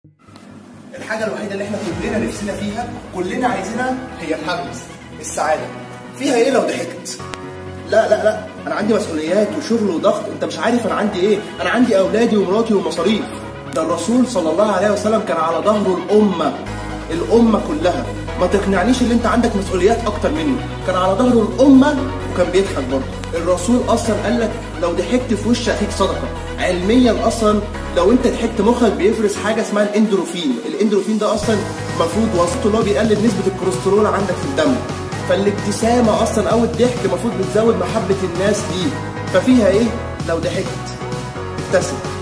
الحاجه الوحيده اللي احنا كلنا نفسنا فيها كلنا عايزينها هي الهابنس السعاده فيها ايه لو ضحكت لا لا لا انا عندي مسؤوليات وشغل وضغط انت مش عارف انا عندي ايه انا عندي اولادي ومراتي ومصاريف ده الرسول صلى الله عليه وسلم كان على ظهره الامه الامه كلها ما تقنعنيش ان انت عندك مسؤوليات اكتر منه كان على ظهره الامه وكان بيضحك برضه الرسول اصلا قال لك لو ضحكت في وش اخيك صدقه علميا اصلا لو انت ضحكت مخك بيفرز حاجه اسمها الاندروفين الاندروفين ده اصلا المفروض وظيفته اللي هو بيقلل نسبه الكوليسترول عندك في الدم فالابتسامه اصلا او الضحك المفروض بتزود محبه الناس ليك ففيها ايه لو ضحكت ابتسم